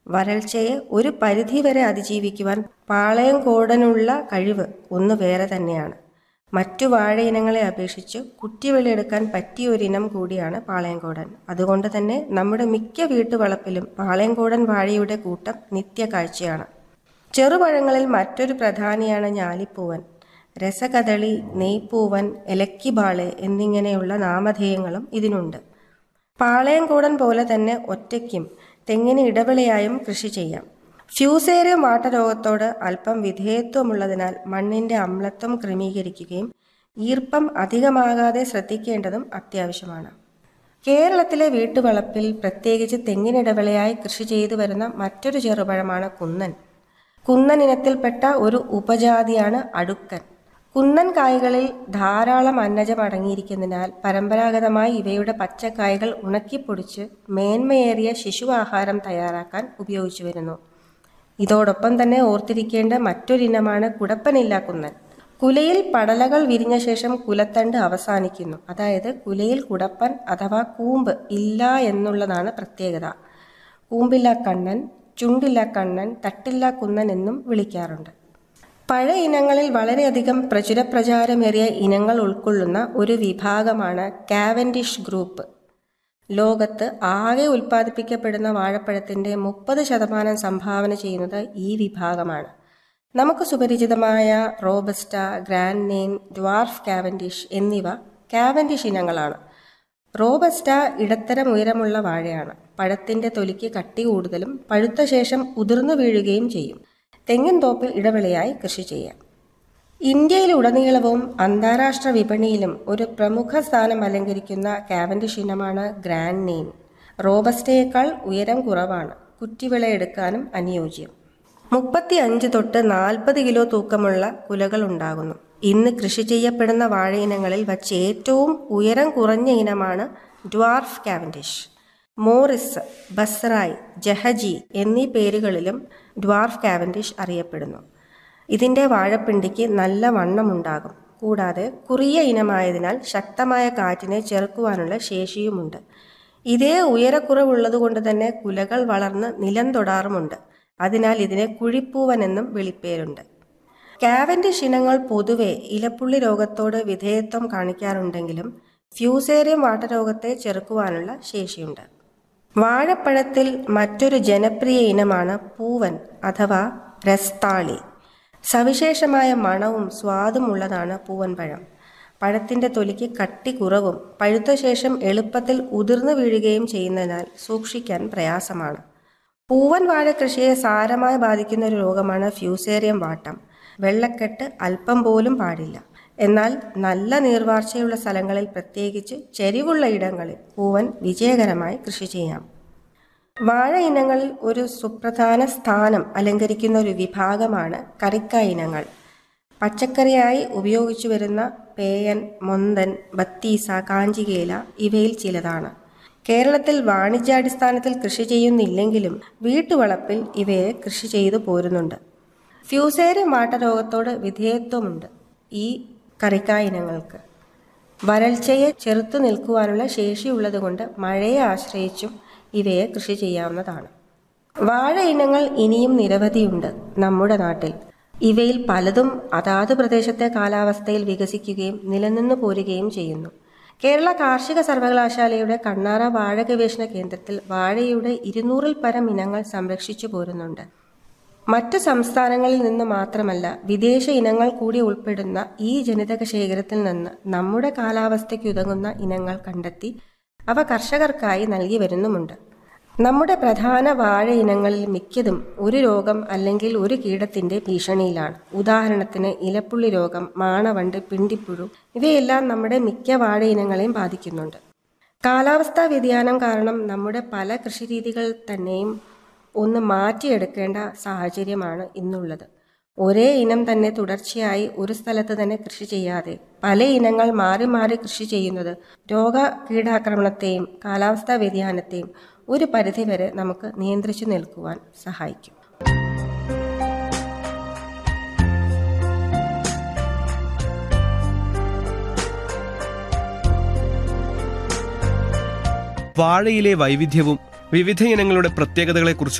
വരൾച്ചയെ ഒരു പരിധിവരെ അതിജീവിക്കുവാൻ പാളയംകോടനുള്ള കഴിവ് ഒന്ന് വേറെ തന്നെയാണ് മറ്റു വാഴയിനങ്ങളെ അപേക്ഷിച്ച് കുറ്റിവെളിയെടുക്കാൻ പറ്റിയ ഒരിനം കൂടിയാണ് പാളയംകോടൻ അതുകൊണ്ട് തന്നെ നമ്മുടെ മിക്ക വീട്ടുവളപ്പിലും പാളയംകോടൻ വാഴയുടെ കൂട്ടം നിത്യ കാഴ്ചയാണ് ചെറുപഴങ്ങളിൽ മറ്റൊരു പ്രധാനിയാണ് ഞാലിപ്പൂവൻ രസകദളി നെയ്പ്പൂവൻ എലക്കിബാളെ എന്നിങ്ങനെയുള്ള നാമധേയങ്ങളും ഇതിനുണ്ട് പാളയംകോടൻ പോലെ തന്നെ ഒറ്റയ്ക്കും തെങ്ങിന് ഇടവിളയായും കൃഷി ചെയ്യാം ഫ്യൂസേറിയം വാട്ടരോഗത്തോട് അല്പം വിധേയത്വമുള്ളതിനാൽ മണ്ണിന്റെ അമ്ലത്വം ക്രമീകരിക്കുകയും ഈർപ്പം അധികമാകാതെ ശ്രദ്ധിക്കേണ്ടതും അത്യാവശ്യമാണ് കേരളത്തിലെ വീട്ടുവളപ്പിൽ പ്രത്യേകിച്ച് തെങ്ങിനിടവിളയായി കൃഷി ചെയ്തു വരുന്ന മറ്റൊരു ചെറുപഴമാണ് കുന്നൻ കുന്നൻ ഇനത്തിൽപ്പെട്ട ഒരു ഉപജാതിയാണ് അടുക്കൻ കുന്നൻ കായ്കളിൽ ധാരാളം അന്നജം അടങ്ങിയിരിക്കുന്നതിനാൽ പരമ്പരാഗതമായി ഇവയുടെ പച്ചക്കായകൾ ഉണക്കിപ്പൊടിച്ച് മേന്മയേറിയ ശിശുവാഹാരം തയ്യാറാക്കാൻ ഉപയോഗിച്ചു വരുന്നു ഇതോടൊപ്പം തന്നെ ഓർത്തിരിക്കേണ്ട മറ്റൊരിനമാണ് കുടപ്പനില്ല കുന്നൻ കുലയിൽ പടലകൾ വിരിഞ്ഞ ശേഷം കുലത്തണ്ട് അവസാനിക്കുന്നു അതായത് കുലയിൽ കുടപ്പൻ അഥവാ കൂമ്പ് ഇല്ല എന്നുള്ളതാണ് പ്രത്യേകത കൂമ്പില്ല കണ്ണൻ ചുണ്ടില്ല കണ്ണൻ തട്ടില്ല കുന്നൻ എന്നും വിളിക്കാറുണ്ട് പഴയ ഇനങ്ങളിൽ വളരെയധികം പ്രചുരപ്രചാരമേറിയ ഇനങ്ങൾ ഉൾക്കൊള്ളുന്ന ഒരു വിഭാഗമാണ് കാവൻഡിഷ് ഗ്രൂപ്പ് ലോകത്ത് ആകെ ഉൽപ്പാദിപ്പിക്കപ്പെടുന്ന വാഴപ്പഴത്തിൻ്റെ മുപ്പത് ശതമാനം സംഭാവന ചെയ്യുന്നത് ഈ വിഭാഗമാണ് നമുക്ക് സുപരിചിതമായ Robusta Grand Naine Dwarf Cavendish എന്നിവ കാവൻഡിഷ് ഇനങ്ങളാണ് റോബസ്റ്റ ഇടത്തരം ഉയരമുള്ള വാഴയാണ് പഴത്തിൻ്റെ തൊലിക്ക് കട്ടി കൂടുതലും പഴുത്ത ശേഷം ഉതിർന്നു വീഴുകയും ചെയ്യും തെങ്ങിൻ തോപ്പിൽ ഇടവിളയായി കൃഷി ചെയ്യാം ഇന്ത്യയിലുടനീളവും അന്താരാഷ്ട്ര വിപണിയിലും ഒരു പ്രമുഖ സ്ഥാനം അലങ്കരിക്കുന്ന കാവൻഡിഷ് ഇനമാണ് ഗ്രാൻഡ് നെയിം റോബസ്റ്റയേക്കാൾ ഉയരം കുറവാണ് കുറ്റിവിളയെടുക്കാനും അനുയോജ്യം മുപ്പത്തി അഞ്ച് തൊട്ട് നാൽപ്പത് കിലോ തൂക്കമുള്ള കുലകൾ ഉണ്ടാകുന്നു ഇന്ന് കൃഷി ചെയ്യപ്പെടുന്ന വാഴയിനങ്ങളിൽ വച്ച് ഏറ്റവും ഉയരം കുറഞ്ഞ ഇനമാണ് Dwarf Cavendish Morris Basrai Jahaji എന്നീ പേരുകളിലും ഡ്വാർഫ് കാവൻഡിഷ് അറിയപ്പെടുന്നു ഇതിൻ്റെ വാഴപ്പിണ്ടിക്ക് നല്ല വണ്ണമുണ്ടാകും കൂടാതെ കുറിയ ഇനമായതിനാൽ ശക്തമായ കാറ്റിനെ ചെറുക്കുവാനുള്ള ശേഷിയുമുണ്ട് ഇതേ ഉയരക്കുറവുള്ളതുകൊണ്ട് തന്നെ കുലകൾ വളർന്ന് നിലം തൊടാറുമുണ്ട് അതിനാൽ ഇതിനെ കുഴിപ്പൂവൻ എന്നും വിളിപ്പേരുണ്ട് കാവൻഡിഷ് ഇനങ്ങൾ പൊതുവെ ഇലപ്പുള്ളി രോഗത്തോട് വിധേയത്വം കാണിക്കാറുണ്ടെങ്കിലും ഫ്യൂസേറിയം വാട്ടരോഗത്തെ ചെറുക്കുവാനുള്ള ശേഷിയുണ്ട് വാഴപ്പഴത്തിൽ മറ്റൊരു ജനപ്രിയ ഇനമാണ് പൂവൻ അഥവാ രസ്താളി സവിശേഷമായ മണവും സ്വാദും ഉള്ളതാണ് പൂവൻ പഴം പഴത്തിൻ്റെ തൊലിക്ക് കട്ടി കുറവും പഴുത്ത ശേഷം എളുപ്പത്തിൽ ഉതിർന്നു വീഴുകയും ചെയ്യുന്നതിനാൽ സൂക്ഷിക്കാൻ പ്രയാസമാണ് പൂവൻ വാഴ കൃഷിയെ സാരമായി ബാധിക്കുന്ന ഒരു രോഗമാണ് ഫ്യൂസേറിയം വാട്ടം വെള്ളക്കെട്ട് അല്പം പോലും പാടില്ല എന്നാൽ നല്ല നീർവാർച്ചയുള്ള സ്ഥലങ്ങളിൽ പ്രത്യേകിച്ച് ചെരിവുള്ള ഇടങ്ങളിൽ പൂവൻ വിജയകരമായി കൃഷി ചെയ്യാം വാഴ ഇനങ്ങളിൽ ഒരു സുപ്രധാന സ്ഥാനം അലങ്കരിക്കുന്ന ഒരു വിഭാഗമാണ് കറിക്കായ ഇനങ്ങൾ പച്ചക്കറിയായി ഉപയോഗിച്ചു വരുന്ന പേയൻ മൊന്തൻ ബത്തീസ കാഞ്ചികേല ഇവയിൽ ചിലതാണ് കേരളത്തിൽ വാണിജ്യാടിസ്ഥാനത്തിൽ കൃഷി ചെയ്യുന്നില്ലെങ്കിലും വീട്ടുവളപ്പിൽ ഇവയെ കൃഷി ചെയ്തു പോരുന്നുണ്ട് ഫ്യൂസേറിയം വാട്ടരോഗത്തോട് വിധേയത്വമുണ്ട് ഈ കറിക്കായ ഇനങ്ങൾക്ക് വരൾച്ചയെ ചെറുത്തു നിൽക്കുവാനുള്ള ശേഷിയുള്ളതുകൊണ്ട് മഴയെ ആശ്രയിച്ചും ഇവയെ കൃഷി ചെയ്യാവുന്നതാണ് വാഴ ഇനങ്ങൾ ഇനിയും നിരവധിയുണ്ട് നമ്മുടെ നാട്ടിൽ ഇവയിൽ പലതും അതാത് പ്രദേശത്തെ കാലാവസ്ഥയിൽ വികസിക്കുകയും നിലനിന്നു പോരുകയും ചെയ്യുന്നു കേരള കാർഷിക സർവകലാശാലയുടെ കണ്ണാറ വാഴ ഗവേഷണ കേന്ദ്രത്തിൽ വാഴയുടെ ഇരുന്നൂറിൽ പരം ഇനങ്ങൾ സംരക്ഷിച്ചു പോരുന്നുണ്ട് മറ്റു സംസ്ഥാനങ്ങളിൽ നിന്ന് മാത്രമല്ല വിദേശ ഇനങ്ങൾ കൂടി ഉൾപ്പെടുന്ന ഈ ജനിതക ശേഖരത്തിൽ നിന്ന് നമ്മുടെ കാലാവസ്ഥയ്ക്ക് ഉതകുന്ന ഇനങ്ങൾ കണ്ടെത്തി അവ കർഷകർക്കായി നൽകി വരുന്നുമുണ്ട് നമ്മുടെ പ്രധാന വാഴ ഇനങ്ങളിൽ മിക്കതും ഒരു രോഗം അല്ലെങ്കിൽ ഒരു കീടത്തിന്റെ ഭീഷണിയിലാണ് ഉദാഹരണത്തിന് ഇലപ്പുള്ളി രോഗം മാണവണ്ട് പിണ്ടിപ്പുഴു ഇവയെല്ലാം നമ്മുടെ മിക്ക വാഴ ഇനങ്ങളെയും ബാധിക്കുന്നുണ്ട് കാലാവസ്ഥാ വ്യതിയാനം കാരണം നമ്മുടെ പല കൃഷിരീതികൾ തന്നെയും ഒന്ന് മാറ്റിയെടുക്കേണ്ട സാഹചര്യമാണ് ഇന്നുള്ളത് ഒരേ ഇനം തന്നെ തുടർച്ചയായി ഒരു സ്ഥലത്ത് തന്നെ കൃഷി ചെയ്യാതെ പല ഇനങ്ങൾ മാറി മാറി കൃഷി ചെയ്യുന്നത് രോഗ കീടാക്രമണത്തെയും കാലാവസ്ഥാ വ്യതിയാനത്തെയും ഒരു പരിധിവരെ നമുക്ക് നിയന്ത്രിച്ചു നിൽക്കുവാൻ സഹായിക്കും വാഴയിലെ വൈവിധ്യവും വിവിധ ഇനങ്ങളുടെ പ്രത്യേകതകളെക്കുറിച്ച്